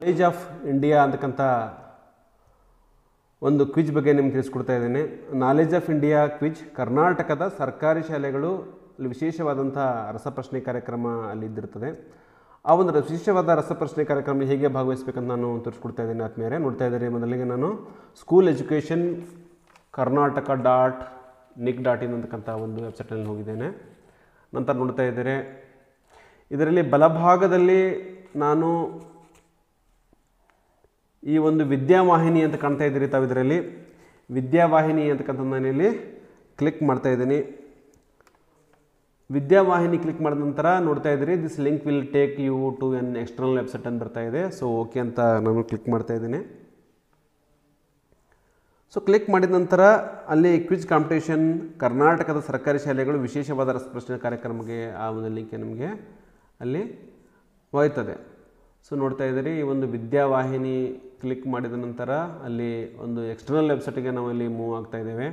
age of India ಅಂತಕ್ಕಂಥ ಒಂದು quiz ಬಗ್ಗೆ ನಿಮ್ಗೆ ತಿಳಿಸ್ಕೊಡ್ತಾ ಇದ್ದೇನೆ ನಾಲೆಜ್ ಆಫ್ ಇಂಡಿಯಾ ಕ್ವಿಜ್ ಕರ್ನಾಟಕದ ಸರ್ಕಾರಿ ಶಾಲೆಗಳು ಅಲ್ಲಿ ವಿಶೇಷವಾದಂಥ ರಸಪ್ರಶ್ನೆ ಕಾರ್ಯಕ್ರಮ ಅಲ್ಲಿ ಇದ್ದಿರ್ತದೆ ಆ ಒಂದು ವಿಶೇಷವಾದ ರಸಪ್ರಶ್ನೆ ಕಾರ್ಯಕ್ರಮ ಹೇಗೆ ಭಾಗವಹಿಸಬೇಕಂತ ನಾನು ತೋರಿಸ್ಕೊಡ್ತಾ ಇದ್ದೇನೆ ಆತ್ಮೀಯರೇ ನೋಡ್ತಾ ಇದ್ದಾರೆ ಮೊದಲಿಗೆ ನಾನು school education Karnataka dot nic dot in ಅಂತಕ್ಕಂಥ ಒಂದು ವೆಬ್ಸೈಟಲ್ಲಿ ಹೋಗಿದ್ದೇನೆ ನಂತರ ನೋಡ್ತಾ ಇದ್ದಾರೆ ಇದರಲ್ಲಿ ಬಲಭಾಗದಲ್ಲಿ ನಾನು ಈ ಒಂದು ವಿದ್ಯಾವಾಹಿನಿ ಅಂತ ಕಾಣ್ತಾ ಇದ್ದೀರಿ ತಾವು ಇದರಲ್ಲಿ ವಿದ್ಯಾವಾಹಿನಿ ಅಂತಕ್ಕಂಥ ನಾನು ಇಲ್ಲಿ ಕ್ಲಿಕ್ ಮಾಡ್ತಾ ಇದ್ದೀನಿ ವಿದ್ಯಾವಾಹಿನಿ ಕ್ಲಿಕ್ ಮಾಡಿದ ನಂತರ ನೋಡ್ತಾ ಇದ್ದೀರಿ this link will take you to an external website ಅಂತ ಬರ್ತಾ ಇದೆ ಸೊ ಓಕೆ ಅಂತ ನಾನು ಕ್ಲಿಕ್ ಮಾಡ್ತಾ ಇದ್ದೀನಿ ಸೊ ಕ್ಲಿಕ್ ಮಾಡಿದ ನಂತರ ಅಲ್ಲಿ ಕ್ವಿಜ್ ಕಾಂಪಿಟೇಷನ್ ಕರ್ನಾಟಕದ ಸರ್ಕಾರಿ ಶಾಲೆಗಳು ವಿಶೇಷವಾದ ರಸಪ್ರಶ್ನೆ ಕಾರ್ಯಕ್ರಮಕ್ಕೆ ಆ ಒಂದು ಲಿಂಕ್ ನಿಮಗೆ ಅಲ್ಲಿ ಹೋಯ್ತದೆ ಸೊ ನೋಡ್ತಾ ಇದ್ದೀರಿ ಈ ಒಂದು ವಿದ್ಯಾವಾಹಿನಿ ಕ್ಲಿಕ್ ಮಾಡಿದ ನಂತರ ಅಲ್ಲಿ ಒಂದು ಎಕ್ಸ್ಟರ್ನಲ್ ವೆಬ್ಸೈಟ್ಗೆ ನಾವು ಅಲ್ಲಿ ಮೂವ್ ಆಗ್ತಾ ಇದ್ದೇವೆ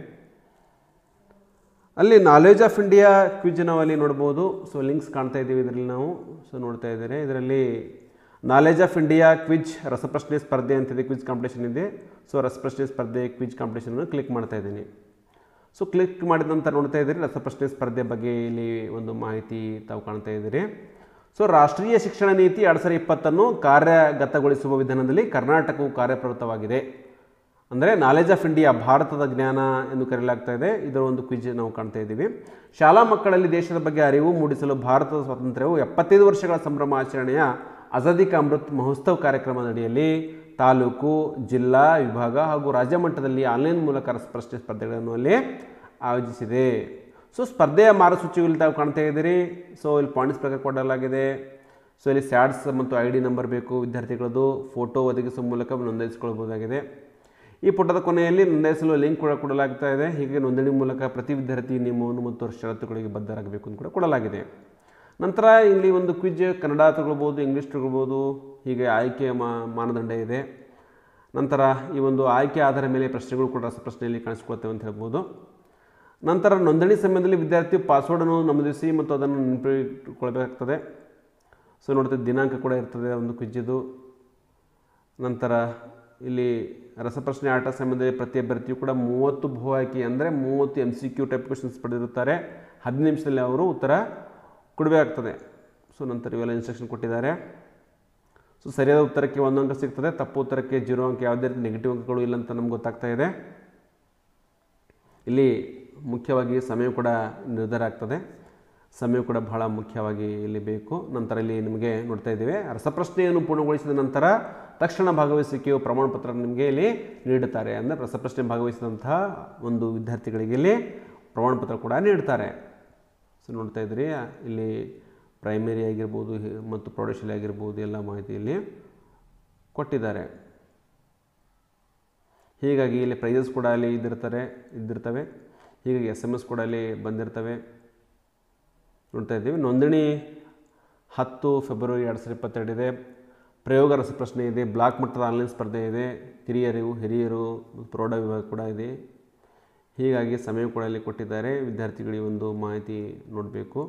ಅಲ್ಲಿ ನಾಲೆಜ್ ಆಫ್ ಇಂಡಿಯಾ ಕ್ವಿಜ್ ನಾವು ಅಲ್ಲಿ ನೋಡ್ಬೋದು ಸೊ ಲಿಂಕ್ಸ್ ಕಾಣ್ತಾ ಇದ್ದೀವಿ ಇದರಲ್ಲಿ ನಾವು ಸೊ ನೋಡ್ತಾ ಇದ್ದಾರೆ ಇದರಲ್ಲಿ ನಾಲೆಜ್ ಆಫ್ ಇಂಡಿಯಾ ಕ್ವಿಜ್ ರಸಪ್ರಶ್ನೆ ಸ್ಪರ್ಧೆ ಅಂತಿದೆ ಕ್ವಿಜ್ ಕಾಂಪಿಟೇಷನ್ ಇದೆ ಸೊ ರಸಪ್ರಶ್ನೆ ಸ್ಪರ್ಧೆ ಕ್ವಿಜ್ ಕಾಂಪಿಟೇಷನ್ ಕ್ಲಿಕ್ ಮಾಡ್ತಾ ಇದ್ದೀನಿ ಸೊ ಕ್ಲಿಕ್ ಮಾಡಿದ ನಂತರ ನೋಡ್ತಾ ಇದ್ದೀರಿ ರಸಪ್ರಶ್ನೆ ಸ್ಪರ್ಧೆ ಬಗ್ಗೆ ಇಲ್ಲಿ ಒಂದು ಮಾಹಿತಿ ತಾವು ಕಾಣ್ತಾ ಇದ್ದೀರಿ ಸೊ ರಾಷ್ಟ್ರೀಯ ಶಿಕ್ಷಣ ನೀತಿ ಎರಡು ಸಾವಿರದ ಇಪ್ಪತ್ತನ್ನು ಕಾರ್ಯಗತಗೊಳಿಸುವ ವಿಧಾನದಲ್ಲಿ ಕರ್ನಾಟಕವು ಕಾರ್ಯಪ್ರವೃತ್ತವಾಗಿದೆ ಅಂದರೆ ನಾಲೆಜ್ ಆಫ್ ಇಂಡಿಯಾ ಭಾರತದ ಜ್ಞಾನ ಎಂದು ಕರೆಯಲಾಗ್ತಾ ಇದೆ ಇದರ ಒಂದು ಕ್ವಿಜ್ ನಾವು ಕಾಣ್ತಾ ಇದ್ದೀವಿ ಶಾಲಾ ಮಕ್ಕಳಲ್ಲಿ ದೇಶದ ಬಗ್ಗೆ ಅರಿವು ಮೂಡಿಸಲು ಭಾರತದ ಸ್ವಾತಂತ್ರ್ಯವು ಎಪ್ಪತ್ತೈದು ವರ್ಷಗಳ ಸಂಭ್ರಮ ಆಚರಣೆಯ ಆಜಾದಿ ಕಾ ಅಮೃತ್ ಮಹೋತ್ಸವ್ ಕಾರ್ಯಕ್ರಮದ ಅಡಿಯಲ್ಲಿ ತಾಲೂಕು ಜಿಲ್ಲಾ ವಿಭಾಗ ಹಾಗೂ ರಾಜ್ಯ ಮಟ್ಟದಲ್ಲಿ ಆನ್ಲೈನ್ ಮೂಲಕ ರಸಪ್ರಶ್ನೆ ಸ್ಪರ್ಧೆಗಳನ್ನು ಅಲ್ಲಿ ಆಯೋಜಿಸಿದೆ ಸೊ ಸ್ಪರ್ಧೆಯ ಮಾರ್ಗಸೂಚಿಗಳು ತಾವು ಕಾಣ್ತಾ ಇದ್ದೀರಿ ಸೊ ಇಲ್ಲಿ ಪಾಯಿಂಟ್ಸ್ ಪ್ರಕಾರ ಕೊಡಲಾಗಿದೆ ಸೊ ಇಲ್ಲಿ ಸ್ಯಾಡ್ಸ್ ಮತ್ತು ಐ ಡಿ ನಂಬರ್ ಬೇಕು ವಿದ್ಯಾರ್ಥಿಗಳದ್ದು ಫೋಟೋ ಒದಗಿಸುವ ಮೂಲಕ ನೋಂದಾಯಿಸಿಕೊಳ್ಬೋದಾಗಿದೆ ಈ ಪುಟದ ಕೊನೆಯಲ್ಲಿ ನೋಂದಾಯಿಸಲು ಲಿಂಕ್ ಕೂಡ ಕೊಡಲಾಗ್ತಾ ಇದೆ ಹೀಗೆ ನೋಂದಣಿ ಮೂಲಕ ಪ್ರತಿ ವಿದ್ಯಾರ್ಥಿ ನಿಯಮವನ್ನು ಮತ್ತು ಷರತ್ತುಗಳಿಗೆ ಬದ್ಧರಾಗಬೇಕು ಅಂತ ಕೂಡ ಕೊಡಲಾಗಿದೆ ನಂತರ ಇಲ್ಲಿ ಒಂದು ಕ್ವಿಜ್ ಕನ್ನಡ ತಗೊಳ್ಬೋದು ಇಂಗ್ಲೀಷ್ ತಗೊಳ್ಬೋದು ಹೀಗೆ ಆಯ್ಕೆಯ ಮಾ ಮಾನದಂಡ ಇದೆ ನಂತರ ಈ ಒಂದು ಆಯ್ಕೆ ಆಧಾರ ಮೇಲೆ ಪ್ರಶ್ನೆಗಳು ಕೂಡ ರಸಪ್ರಶ್ನೆಯಲ್ಲಿ ಕಾಣಿಸ್ಕೊಳ್ತೇವೆ ಅಂತ ಹೇಳ್ಬೋದು ನಂತರ ನೋಂದಣಿ ಸಮಯದಲ್ಲಿ ವಿದ್ಯಾರ್ಥಿ ಪಾಸ್ವರ್ಡನ್ನು ನಮೂದಿಸಿ ಮತ್ತು ಅದನ್ನು ನೆನಪಿಟ್ಕೊಳ್ಬೇಕಾಗ್ತದೆ ಸೊ ನೋಡ್ತೀವಿ ದಿನಾಂಕ ಕೂಡ ಇರ್ತದೆ ಒಂದು ಕ್ವಿಜ್ಜಿದು ನಂತರ ಇಲ್ಲಿ ರಸಪ್ರಶ್ನೆ ಆಟ ಸಮಯದಲ್ಲಿ ಪ್ರತಿ ಅಭ್ಯರ್ಥಿಯು ಕೂಡ ಮೂವತ್ತು ಬಹು ಆಯ್ಕೆ ಅಂದರೆ ಮೂವತ್ತು M C Q type questions ಪಡೆದಿರುತ್ತಾರೆ ಹದಿನೈದು ನಿಮಿಷದಲ್ಲಿ ಅವರು ಉತ್ತರ ಕೊಡಬೇಕಾಗ್ತದೆ ಸೊ ನಂತರ ಇವೆಲ್ಲ ಇನ್ಸ್ಟ್ರಕ್ಷನ್ ಕೊಟ್ಟಿದ್ದಾರೆ ಸೊ ಸರಿಯಾದ ಉತ್ತರಕ್ಕೆ ಒಂದು ಅಂಕ ಸಿಗ್ತದೆ ತಪ್ಪು ಉತ್ತರಕ್ಕೆ ಜೀರೋ ಅಂಕ ಯಾವುದೇ ರೀತಿ ನೆಗೆಟಿವ್ ಅಂಕಗಳು ಇಲ್ಲ ಅಂತ ನಮ್ಗೆ ಗೊತ್ತಾಗ್ತಾ ಇದೆ ಇಲ್ಲಿ ಮುಖ್ಯವಾಗಿ ಸಮಯ ಕೂಡ ನಿರ್ಧಾರ ಆಗ್ತದೆ ಸಮಯ ಕೂಡ ಬಹಳ ಮುಖ್ಯವಾಗಿ ಇಲ್ಲಿ ಬೇಕು ನಂತರ ಇಲ್ಲಿ ನಿಮಗೆ ನೋಡ್ತಾ ಇದ್ದೇವೆ ರಸಪ್ರಶ್ನೆಯನ್ನು ಪೂರ್ಣಗೊಳಿಸಿದ ನಂತರ ತಕ್ಷಣ ಭಾಗವಹಿಸುವಿಕೆಯು ಪ್ರಮಾಣ ಪತ್ರ ನಿಮಗೆ ಇಲ್ಲಿ ನೀಡುತ್ತಾರೆ ಅಂದರೆ ರಸಪ್ರಶ್ನೆ ಭಾಗವಹಿಸಿದಂತಹ ಒಂದು ವಿದ್ಯಾರ್ಥಿಗಳಿಗೆ ಇಲ್ಲಿ ಪ್ರಮಾಣ ಪತ್ರ ಕೂಡ ನೀಡ್ತಾರೆ ಸೊ ನೋಡ್ತಾ ಇದ್ರಿ ಇಲ್ಲಿ ಪ್ರೈಮರಿ ಆಗಿರ್ಬೋದು ಹಿ- ಮತ್ತು ಪ್ರೌಢಶಾಲೆ ಆಗಿರ್ಬೋದು ಎಲ್ಲ ಮಾಹಿತಿ ಇಲ್ಲಿ ಕೊಟ್ಟಿದ್ದಾರೆ ಹೀಗಾಗಿ ಇಲ್ಲಿ ಪ್ರೈಸಸ್ ಕೂಡ ಅಲ್ಲಿ ಇದ್ದಿರ್ತಾರೆ ಇದ್ದಿರ್ತವೆ ಹೀಗಾಗಿ ಎಸ್ ಎಮ್ ಎಸ್ ಕೂಡ ಅಲ್ಲಿ ಬಂದಿರ್ತವೆ ನೋಡ್ತಾ ಇದ್ದೀವಿ ನೋಂದಣಿ ಹತ್ತು ಫೆಬ್ರವರಿ ಎರಡು ಸಾವಿರದ ಇಪ್ಪತ್ತೆರಡು ಇದೆ ಪ್ರಯೋಗ ರಸಪ್ರಶ್ನೆ ಇದೆ ಬ್ಲಾಕ್ ಮಟ್ಟದ ಆನ್ಲೈನ್ ಸ್ಪರ್ಧೆ ಇದೆ ಕಿರಿಯರು ಹಿರಿಯರು ಮತ್ತು ಪ್ರೌಢ ವಿಭಾಗ ಕೂಡ ಇದೆ ಹೀಗಾಗಿ ಸಮಯ ಕೂಡ ಇಲ್ಲಿ ಕೊಟ್ಟಿದ್ದಾರೆ ವಿದ್ಯಾರ್ಥಿಗಳಿಗೆ ಒಂದು ಮಾಹಿತಿ ನೋಡಬೇಕು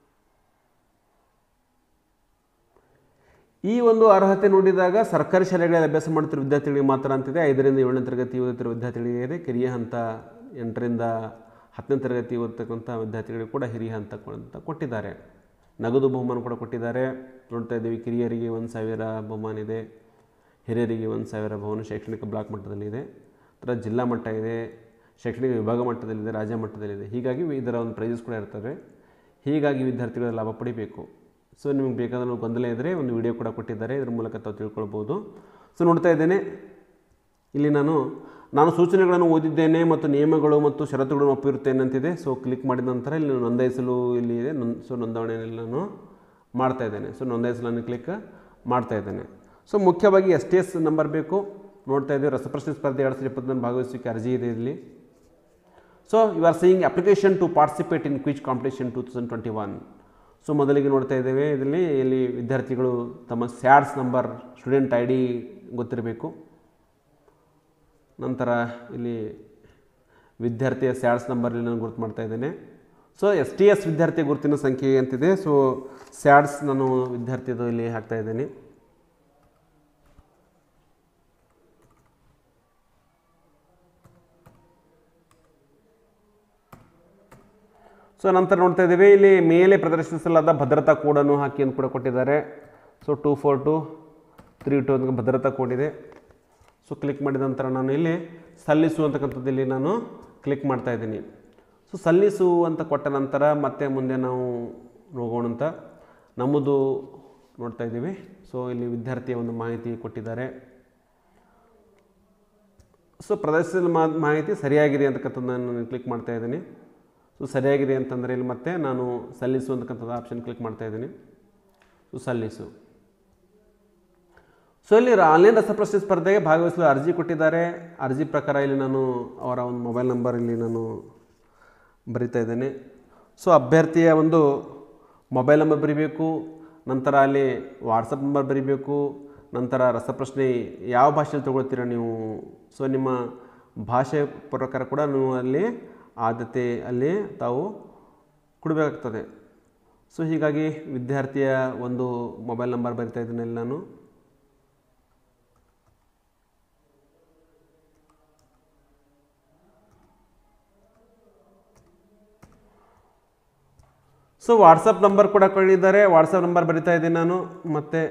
ಈ ಒಂದು ಅರ್ಹತೆ ನೋಡಿದಾಗ ಸರ್ಕಾರಿ ಶಾಲೆಗಳಲ್ಲಿ ಅಭ್ಯಾಸ ಮಾಡ್ತಿರೋ ವಿದ್ಯಾರ್ಥಿಗಳಿಗೆ ಮಾತ್ರ ಅಂತಿದೆ ಐದರಿಂದ ಏಳನೇ ತರಗತಿ ಓದುತ್ತಿರುವ ವಿದ್ಯಾರ್ಥಿಗಳಿಗೆ ಇದೆ ಕಿರಿಯ ಹಂತ ಎಂಟರಿಂದ ಹತ್ತನೇ ತರಗತಿ ಓದ್ತಕ್ಕಂಥ ವಿದ್ಯಾರ್ಥಿಗಳಿಗೆ ಕೂಡ ಹಿರಿಯ ಹಂತ ಅಂತ ಕೊಟ್ಟಿದ್ದಾರೆ ನಗದು ಬಹುಮಾನ ಕೂಡ ಕೊಟ್ಟಿದ್ದಾರೆ ನೋಡ್ತಾ ಇದ್ದೀವಿ ಕಿರಿಯರಿಗೆ ಒಂದು ಸಾವಿರ ಬಹುಮಾನ ಇದೆ ಹಿರಿಯರಿಗೆ ಒಂದು ಸಾವಿರ ಬಹುಮಾನ ಶೈಕ್ಷಣಿಕ ಬ್ಲಾಕ್ ಮಟ್ಟದಲ್ಲಿ ಇದೆ ಥರ ಜಿಲ್ಲಾ ಮಟ್ಟ ಇದೆ ಶೈಕ್ಷಣಿಕ ವಿಭಾಗ ಮಟ್ಟದಲ್ಲಿದೆ ರಾಜ್ಯ ಮಟ್ಟದಲ್ಲಿದೆ ಹೀಗಾಗಿ ಇದರ ಒಂದು ಪ್ರೈಸಸ್ ಕೂಡ ಇರ್ತವೆ ಹೀಗಾಗಿ ವಿದ್ಯಾರ್ಥಿಗಳು ಲಾಭ ಪಡಿಬೇಕು ಸೊ ನಿಮಗೆ ಬೇಕಾದ ಗೊಂದಲ ಇದ್ದರೆ ಒಂದು ವಿಡಿಯೋ ಕೂಡ ಕೊಟ್ಟಿದ್ದಾರೆ ಇದ್ರ ಮೂಲಕ ತಾವು ತಿಳ್ಕೊಳ್ಬೋದು ಸೊ ನೋಡ್ತಾ ಇದ್ದೇನೆ ಇಲ್ಲಿ ನಾನು ನಾನು ಸೂಚನೆಗಳನ್ನು ಓದಿದ್ದೇನೆ ಮತ್ತು ನಿಯಮಗಳು ಮತ್ತು ಷರತ್ತುಗಳನ್ನು ಒಪ್ಪಿರುತ್ತೇನೆ ಅಂತಿದೆ ಸೊ ಕ್ಲಿಕ್ ಮಾಡಿದ ನಂತರ ಇಲ್ಲಿ ನೋಂದಾಯಿಸಲು ಇಲ್ಲಿ ಇದೆ ನೊಂದ್ ಸೊ ನೋಂದಾವಣೆಯಲ್ಲಿ ನಾನು ಮಾಡ್ತಾ ಇದ್ದೇನೆ ಸೊ ನೋಂದಾಯಿಸಲನ್ನು ಕ್ಲಿಕ್ ಮಾಡ್ತಾ ಇದ್ದೇನೆ ಸೊ ಮುಖ್ಯವಾಗಿ ಎಸ್ ಟಿ ಎಸ್ ನಂಬರ್ ಬೇಕು ನೋಡ್ತಾ ಇದ್ದೀವಿ ರಸಪ್ರಶ್ನೆ ಸ್ಪರ್ಧೆ ಎರಡು ಸಾವಿರದ ಇಪ್ಪತ್ತೊಂದು ಭಾಗವಹಿಸಲಿಕ್ಕೆ ಅರ್ಜಿ ಇದೆ ಇಲ್ಲಿ so you are seeing application to participate in quiz competition two thousand twenty one so ಮೊದಲಿಗೆ ನೋಡ್ತಾ ಇದ್ದೇವೆ ಇದರಲ್ಲಿ ಇಲ್ಲಿ ವಿದ್ಯಾರ್ಥಿಗಳು ತಮ್ಮ SATS number student I D ಗೊತ್ತಿರಬೇಕು ನಂತರ ಇಲ್ಲಿ ವಿದ್ಯಾರ್ಥಿಯ ಸ್ಯಾಡ್ಸ್ ನಂಬರಲ್ಲಿ ನಾನು ಗುರುತು ಮಾಡ್ತಾ ಇದ್ದೇನೆ ಸೊ ಎಸ್ ಟಿ ಎಸ್ ವಿದ್ಯಾರ್ಥಿ ಗುರುತಿನ ಸಂಖ್ಯೆ ಅಂತಿದೆ ಸೊ ಸ್ಯಾಡ್ಸ್ ನಾನು ವಿದ್ಯಾರ್ಥಿದು ಇಲ್ಲಿ ಹಾಕ್ತಾ ಇದ್ದೀನಿ ಸೊ ನಂತರ ನೋಡ್ತಾ ಇದ್ದೀವಿ ಇಲ್ಲಿ ಮೇಲೆ ಪ್ರದರ್ಶಿಸಲಾದ ಭದ್ರತಾ ಕೋಡನ್ನು ಹಾಕಿ ಅಂತ ಕೂಡ ಕೊಟ್ಟಿದ್ದಾರೆ so two four two three two ಅಂತ ಭದ್ರತಾ ಕೋಡ್ ಇದೆ ಸೊ ಕ್ಲಿಕ್ ಮಾಡಿದ ನಂತರ ನಾನು ಇಲ್ಲಿ ಸಲ್ಲಿಸು ಅಂತಕ್ಕಂಥದ್ದು ಇಲ್ಲಿ ನಾನು ಕ್ಲಿಕ್ ಮಾಡ್ತಾ ಇದ್ದೀನಿ ಸೊ ಸಲ್ಲಿಸು ಅಂತ ಕೊಟ್ಟ ನಂತರ ಮತ್ತೆ ಮುಂದೆ ನಾವು ಹೋಗೋಣ ಅಂತ ನಮ್ಮದು ನೋಡ್ತಾ ಇದ್ದೀವಿ ಸೊ ಇಲ್ಲಿ ವಿದ್ಯಾರ್ಥಿಯ ಒಂದು ಮಾಹಿತಿ ಕೊಟ್ಟಿದ್ದಾರೆ ಸೊ ಪ್ರದರ್ಶಿಸಿದ ಮಾ- ಮಾಹಿತಿ ಸರಿಯಾಗಿದೆ ಅಂತಕ್ಕಂಥದ್ದು ನಾನು ಕ್ಲಿಕ್ ಮಾಡ್ತಾ ಇದ್ದೀನಿ ಸೊ ಸರಿಯಾಗಿದೆ ಅಂತಂದರೆ ಇಲ್ಲಿ ಮತ್ತೆ ನಾನು ಸಲ್ಲಿಸು ಅಂತಕ್ಕಂಥದ್ದು ಆಪ್ಷನ್ ಕ್ಲಿಕ್ ಮಾಡ್ತಾ ಇದ್ದೀನಿ ಸೊ ಸಲ್ಲಿಸು ಸೊ ಇಲ್ಲಿ ಆನ್ಲೈನ್ ರಸಪ್ರಶ್ನೆ ಸ್ಪರ್ಧೆಗೆ ಭಾಗವಹಿಸಲು ಅರ್ಜಿ ಕೊಟ್ಟಿದ್ದಾರೆ ಅರ್ಜಿ ಪ್ರಕಾರ ಇಲ್ಲಿ ನಾನು ಅವರ ಒಂದು ಮೊಬೈಲ್ ನಂಬರ್ ಇಲ್ಲಿ ನಾನು ಬರಿತಾ ಇದ್ದೇನೆ ಸೊ ಅಭ್ಯರ್ಥಿಯ ಒಂದು ಮೊಬೈಲ್ ನಂಬರ್ ಬರಿಬೇಕು ನಂತರ ಅಲ್ಲಿ ವಾಟ್ಸಪ್ ನಂಬರ್ ಬರಿಬೇಕು ನಂತರ ರಸಪ್ರಶ್ನೆ ಯಾವ ಭಾಷೆಯಲ್ಲಿ ತೊಗೊಳ್ತೀರಾ ನೀವು ಸೊ ನಿಮ್ಮ ಭಾಷೆ ಪ್ರಕಾರ ಕೂಡ ನೀವು ಅಲ್ಲಿ ಆದ್ಯತೆ ಅಲ್ಲಿ ತಾವು ಕೊಡಬೇಕಾಗ್ತದೆ ಸೊ ಹೀಗಾಗಿ ವಿದ್ಯಾರ್ಥಿಯ ಒಂದು ಮೊಬೈಲ್ ನಂಬರ್ ಬರಿತಾ ಇದ್ದೀನಿ ಇಲ್ಲಿ ನಾನು ಸೊ ವಾಟ್ಸಪ್ ನಂಬರ್ ಕೂಡ ಕೊಂಡಿದ್ದಾರೆ ವಾಟ್ಸಪ್ ನಂಬರ್ ಬರಿತಾ ಇದ್ದೀನಿ ನಾನು ಮತ್ತೆ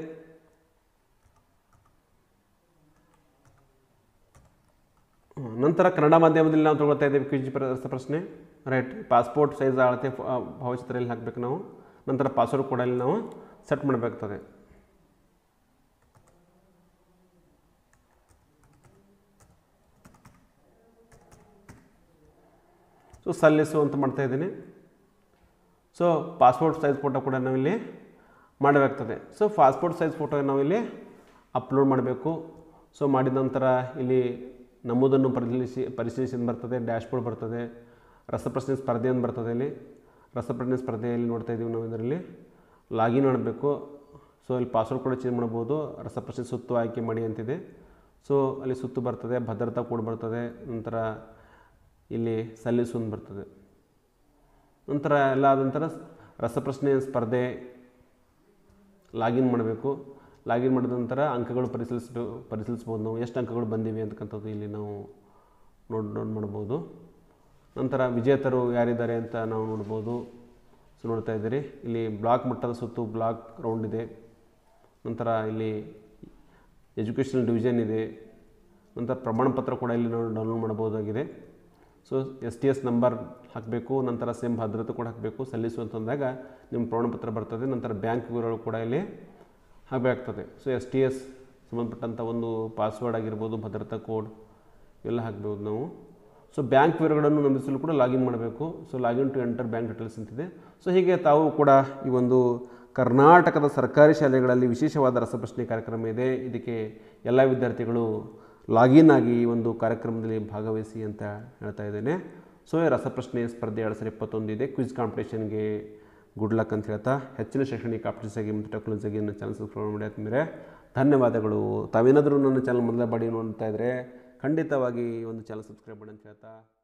ಹ್ಮ್, ನಂತರ ಕನ್ನಡ ಮಾಧ್ಯಮದಲ್ಲಿ ನಾವು ತಗೊಳ್ತಾ ಇದ್ದೇವೆ ಕ್ವಿಜ್ ಪ್ರ- ಪ್ರಶ್ನೆ ರೈಟ್ ಪಾಸ್ಪೋರ್ಟ್ ಸೈಜ್ ಅಳತೆ ಫ- ಆ, ಭಾವಚಿತ್ರ ಇಲ್ಲಿ ಹಾಕಬೇಕು ನಾವು ನಂತರ ಪಾಸ್ವರ್ಡ್ ಕೂಡ ಇಲ್ಲಿ ನಾವು ಸೆಟ್ ಮಾಡಬೇಕಾಗ್ತದೆ ಸೊ ಸಲ್ಲಿಸು ಅಂತ ಮಾಡ್ತಾ ಇದ್ದೀನಿ ಸೊ ಪಾಸ್ಪೋರ್ಟ್ ಸೈಜ್ ಫೋಟೋ ಕೂಡ ನಾವಿಲ್ಲಿ ಮಾಡಬೇಕಾಗ್ತದೆ ಸೊ ಪಾಸ್ಪೋರ್ಟ್ ಸೈಜ್ ಫೋಟೋ ನಾವಿಲ್ಲಿ ಅಪ್ಲೋಡ್ ಮಾಡಬೇಕು ಸೊ ಮಾಡಿದ ನಂತರ ಇಲ್ಲಿ ನಮೂದನ್ನು ಪರಿಶೀಲಿಸಿ ಪರಿಶೀಲಿಸಿ ಅಂತ ಬರ್ತದೆ ಡ್ಯಾಶ್ಬೋರ್ಡ್ ಬರ್ತದೆ ರಸಪ್ರಶ್ನೆ ಸ್ಪರ್ಧೆ ಅಂತ ಬರ್ತದೆ ಇಲ್ಲಿ ರಸಪ್ರಶ್ನೆ ಸ್ಪರ್ಧೆಯಲ್ಲಿ ನೋಡ್ತಾ ಇದ್ದೀವಿ ನಾವು ಇದರಲ್ಲಿ ಲಾಗಿನ್ ಮಾಡಬೇಕು ಸೊ ಇಲ್ಲಿ ಪಾಸ್ವರ್ಡ್ ಕೂಡ ಚೇಂಜ್ ಮಾಡ್ಬೋದು ರಸಪ್ರಶ್ನೆ ಸುತ್ತು ಆಯ್ಕೆ ಮಾಡಿ ಅಂತಿದೆ ಸೊ ಅಲ್ಲಿ ಸುತ್ತು ಬರ್ತದೆ ಭದ್ರತಾ ಕೋಡ್ ಬರ್ತದೆ ನಂತರ ಇಲ್ಲಿ ಸಲ್ಲಿಸು ಅಂತ ಬರ್ತದೆ ನಂತರ ಎಲ್ಲ ಆದ ನಂತರ ರಸಪ್ರಶ್ನೆ ಸ್ಪರ್ಧೆ ಲಾಗಿನ್ ಮಾಡಬೇಕು ಲಾಗಿನ್ ಮಾಡಿದ ನಂತರ ಅಂಕಗಳು ಪರಿಶೀಲಿಸಬೇಕು ಪರಿಶೀಲಿಸ್ಬೋದು ನಾವು ಎಷ್ಟು ಅಂಕಗಳು ಬಂದಿವೆ ಅಂತಕ್ಕಂಥದ್ದು ಇಲ್ಲಿ ನಾವು ನೋಡ್ ನೋಡ್ ಮಾಡ್ಬೋದು ನಂತರ ವಿಜೇತರು ಯಾರಿದ್ದಾರೆ ಅಂತ ನಾವು ನೋಡ್ಬೋದು ಸೊ ನೋಡ್ತಾ ಇದ್ದೀರಿ ಇಲ್ಲಿ ಬ್ಲಾಕ್ ಮಟ್ಟದ ಸುತ್ತು ಬ್ಲಾಕ್ ರೌಂಡ್ ಇದೆ ನಂತರ ಇಲ್ಲಿ ಎಜುಕೇಷನಲ್ ಡಿವಿಷನ್ ಇದೆ ನಂತರ ಪ್ರಮಾಣ ಪತ್ರ ಕೂಡ ಇಲ್ಲಿ ನಾವು ಡೌನ್ಲೋಡ್ ಮಾಡಬಹುದಾಗಿದೆ so S T S number ಹಾಕಬೇಕು ನಂತರ ಸೇಮ್ ಭದ್ರತೆ ಕೂಡ ಹಾಕಬೇಕು ಸಲ್ಲಿಸು ಅಂತಂದಾಗ ನಿಮ್ಮ ಪ್ರಮಾಣಪತ್ರ ಬರ್ತದೆ ನಂತರ ಬ್ಯಾಂಕ್ ವಿವರಗಳು ಕೂಡ ಇಲ್ಲಿ ಹಾಕಬೇಕಾಗ್ತದೆ ಸೊ ಎಸ್ ಟಿ ಎಸ್ ಸಂಬಂಧಪಟ್ಟಂಥ ಒಂದು ಪಾಸ್ವರ್ಡ್ ಆಗಿರ್ಬೋದು ಭದ್ರತಾ ಕೋಡ್ ಇವೆಲ್ಲ ಹಾಕ್ಬೋದು ನಾವು ಸೊ ಬ್ಯಾಂಕ್ ವಿವರಗಳನ್ನು ನಮೂದಿಸಲು ಕೂಡ ಲಾಗಿನ್ ಮಾಡಬೇಕು so login to enter bank details ಅಂತಿದೆ ಸೊ ಹೀಗೆ ತಾವು ಕೂಡ ಈ ಒಂದು ಕರ್ನಾಟಕದ ಸರ್ಕಾರಿ ಶಾಲೆಗಳಲ್ಲಿ ವಿಶೇಷವಾದ ರಸಪ್ರಶ್ನೆ ಕಾರ್ಯಕ್ರಮ ಇದೆ ಇದಕ್ಕೆ ಎಲ್ಲ ವಿದ್ಯಾರ್ಥಿಗಳು ಲಾಗಿನ್ ಆಗಿ ಈ ಒಂದು ಕಾರ್ಯಕ್ರಮದಲ್ಲಿ ಭಾಗವಹಿಸಿ ಅಂತ ಹೇಳ್ತಾ ಇದ್ದೇನೆ ಸೊ ಈ ರಸಪ್ರಶ್ನೆ ಸ್ಪರ್ಧೆ ಎರಡು ಸಾವಿರದ ಇಪ್ಪತ್ತೊಂದು ಇದೆ ಕ್ವಿಜ್ ಕಾಂಪಿಟೇಷನ್ಗೆ ಗುಡ್ ಲಕ್ ಅಂತ ಹೇಳ್ತಾ ಹೆಚ್ಚಿನ ಶೈಕ್ಷಣಿಕ ಅಪ್ಡೇಟ್ಸಾಗಿ ಮತ್ತು ಟೆಕ್ನಾಲಜಿಗೆ ನನ್ನ ಚಾನಲ್ ಸಬ್ಸ್ಕ್ರೈಬ್ ಮಾಡಿ ಆದ್ಮೇಲೆ ಧನ್ಯವಾದಗಳು ತಾವೇನಾದರೂ ನನ್ನ ಚಾನಲ್ ಮೊದಲ ಬಾಡಿ ನೋಡ್ತಾ ಇದ್ದರೆ ಖಂಡಿತವಾಗಿ ಈ ಒಂದು ಚಾನಲ್ ಸಬ್ಸ್ಕ್ರೈಬ್ ಮಾಡಿ ಅಂತ ಹೇಳ್ತಾ